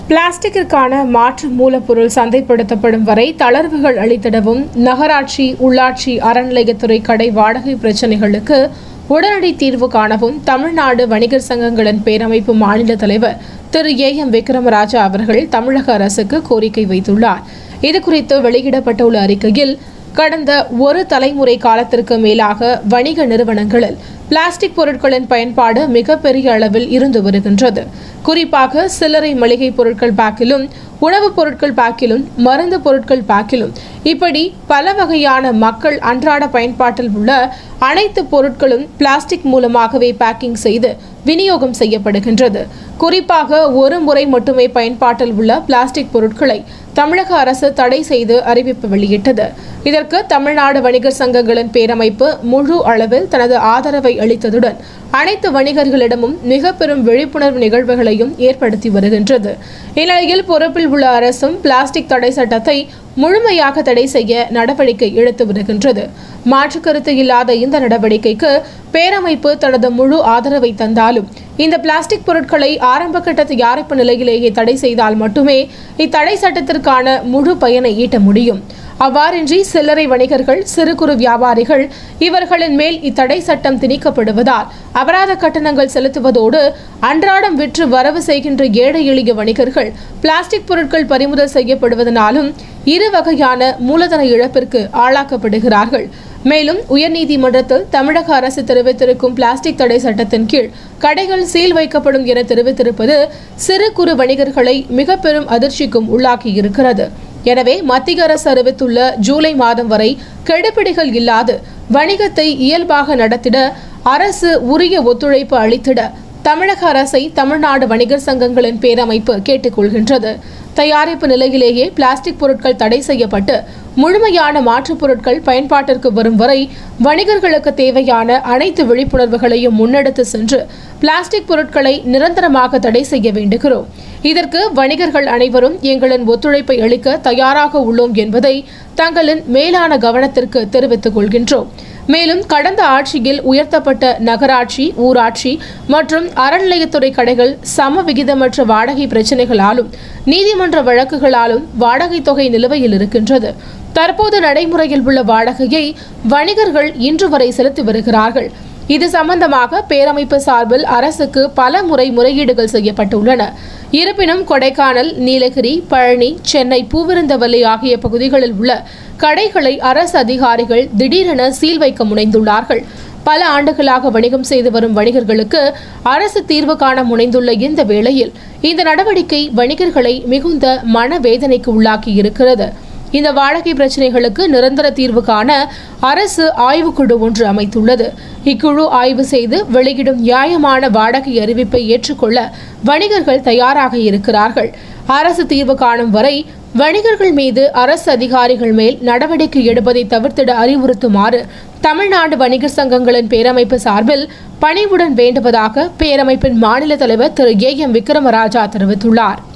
பிளாஸ்டிக்கிற்கான மாற்று மூலப்பொருள் சந்தைப்படுத்தப்படும் வரை தளர்வுகள் அளித்திடவும் நகராட்சி உள்ளாட்சி அறநிலையத்துறை கடை வாடகை பிரச்சினைகளுக்கு உடனடி தீர்வு காணவும் தமிழ்நாடு வணிகர் சங்கங்களின் பேரமைப்பு மாநில தலைவர் திரு ஏ எம் விக்ரமராஜா அவர்கள் தமிழக அரசுக்கு கோரிக்கை வைத்துள்ளார் இதுகுறித்து வெளியிடப்பட்டுள்ள அறிக்கையில் கடந்த ஒரு தலைமுறை காலத்திற்கு மேலாக வணிக நிறுவனங்களில் பிளாஸ்டிக் பொருட்களின் பயன்பாடு மிகப்பெரிய அளவில் இருந்து வருகின்றது குறிப்பாக சில்லறை மளிகை பொருட்கள் பேக்கிலும் உணவுப் பொருட்கள் பேக்கிலும் மருந்து பொருட்கள் பேக்கிலும் இப்படி பல வகையான மக்கள் அன்றாட பயன்பாட்டில் உள்ள அனைத்து பொருட்களும் பிளாஸ்டிக் மூலமாகவே பேக்கிங் செய்து விநியோகம் செய்யப்படுகின்றது குறிப்பாக ஒரு முறை மட்டுமே பயன்பாட்டில் உள்ள பிளாஸ்டிக் பொருட்களை தமிழக அரசு தடை செய்து அறிவிப்பு வெளியிட்டது இதற்கு தமிழ்நாடு வணிகர் சங்கங்களின் பேரமைப்பு முழு அளவில் தனது ஆதரவை அளித்ததுடன் அனைத்து வணிகர்களிடமும் மிக பெரும் விழிப்புணர்வு நிகழ்வுகளையும் ஏற்படுத்தி வருகின்றது இந்நிலையில் பொறுப்பில் உள்ள அரசும் பிளாஸ்டிக் தடை சட்டத்தை முழுமையாக தடை செய்ய நடவடிக்கை எடுத்து வருகின்றது மாற்று கருத்து இல்லாத இந்த நடவடிக்கைக்கு பேரமைப்பு தனது முழு ஆதரவை தந்தாலும் இந்த பிளாஸ்டிக் பொருட்களை ஆரம்ப கட்ட தயாரிப்பு நிலையிலேயே தடை செய்தால் மட்டுமே இத்தடை சட்டத்திற்கான முழு பயனை ஈட்ட முடியும் அவ்வாறின்றி சில்லறை வணிகர்கள் சிறு குறு வியாபாரிகள் இவர்களின் மேல் இத்தடை சட்டம் திணிக்கப்படுவதால் அபராத கட்டணங்கள் செலுத்துவதோடு அன்றாடம் விற்று வரவு செய்கின்ற ஏழை எளிய வணிகர்கள் பிளாஸ்டிக் பொருட்கள் பறிமுதல் செய்யப்படுவதனாலும் இரு வகையான மூலதன இழப்பிற்கு ஆளாக்கப்படுகிறார்கள் மேலும் உயர்நீதிமன்றத்தில் தமிழக அரசு தெரிவித்திருக்கும் பிளாஸ்டிக் தடை சட்டத்தின் கீழ் கடைகள் சீல் வைக்கப்படும் என தெரிவித்திருப்பது சிறு குறு வணிகர்களை மிக பெரும் அதிர்ச்சிக்கும் உள்ளாக்கியிருக்கிறது எனவே மத்திய அரசு அறிவித்துள்ள ஜூலை மாதம் வரை கெடுபிடிகள் இல்லாது வணிகத்தை இயல்பாக நடத்திட அரசு உரிய ஒத்துழைப்பு அளித்திட தமிழக அரசை தமிழ்நாடு வணிகர் சங்கங்களின் பேரமைப்பு கேட்டுக்கொள்கின்றது தயாரிப்பு நிலையிலேயே பிளாஸ்டிக் பொருட்கள் தடை செய்யப்பட்டு முழுமையான மாற்றுப் பொருட்கள் பயன்பாட்டிற்கு வரும் வரை வணிகர்களுக்கு தேவையான அனைத்து விழிப்புணர்வுகளையும் முன்னெடுத்து சென்று பிளாஸ்டிக் பொருட்களை நிரந்தரமாக தடை செய்ய வேண்டுகிறோம் இதற்கு வணிகர்கள் அனைவரும் எங்களின் ஒத்துழைப்பை அளிக்க தயாராக உள்ளோம் என்பதை தங்களின் மேலான கவனத்திற்கு தெரிவித்துக் கொள்கின்றோம் மேலும் கடந்த ஆட்சியில் உயர்த்தப்பட்ட நகராட்சி ஊராட்சி மற்றும் அறநிலையத்துறை கடைகள் சம விகிதமற்ற வாடகை பிரச்சினைகளாலும் நீதிமன்ற வழக்குகளாலும் வாடகை தொகை நிலுவையில் இருக்கின்றது தற்போது நடைமுறையில் உள்ள வாடகையை வணிகர்கள் இன்று வரை செலுத்தி வருகிறார்கள் இது சம்பந்தமாக பேரமைப்பு சார்பில் அரசுக்கு பல முறை முறையீடுகள் செய்யப்பட்டுள்ளன இருப்பினும் கொடைக்கானல் நீலகிரி பழனி சென்னை பூவிருந்தவல்லி ஆகிய பகுதிகளில் உள்ள கடைகளை அரசு அதிகாரிகள் திடீரென சீல் வைக்க முனைந்துள்ளார்கள் பல ஆண்டுகளாக வணிகம் செய்து வரும் வணிகர்களுக்கு அரசு தீர்வு காண முனைந்துள்ள இந்த வேளையில் இந்த நடவடிக்கை வணிகர்களை மிகுந்த மனவேதனைக்கு உள்ளாக்கி இருக்கிறது இந்த வாடகை பிரச்சினைகளுக்கு நிரந்தர தீர்வு காண அரசு ஆய்வுக்குழு ஒன்று அமைத்துள்ளது இக்குழு ஆய்வு செய்து வெளியிடும் நியாயமான வாடகை அறிவிப்பை ஏற்றுக்கொள்ள வணிகர்கள் தயாராக இருக்கிறார்கள் அரசு தீர்வு காணும் வரை வணிகர்கள் மீது அரசு அதிகாரிகள் மேல் நடவடிக்கை எடுப்பதை தவிர்த்திட அறிவுறுத்துமாறு தமிழ்நாடு வணிகர் சங்கங்களின் பேரமைப்பு சார்பில் பணிவுடன் வேண்டுவதாக பேரமைப்பின் மாநில தலைவர் திரு ஏ எம் விக்ரமராஜா தெரிவித்துள்ளார்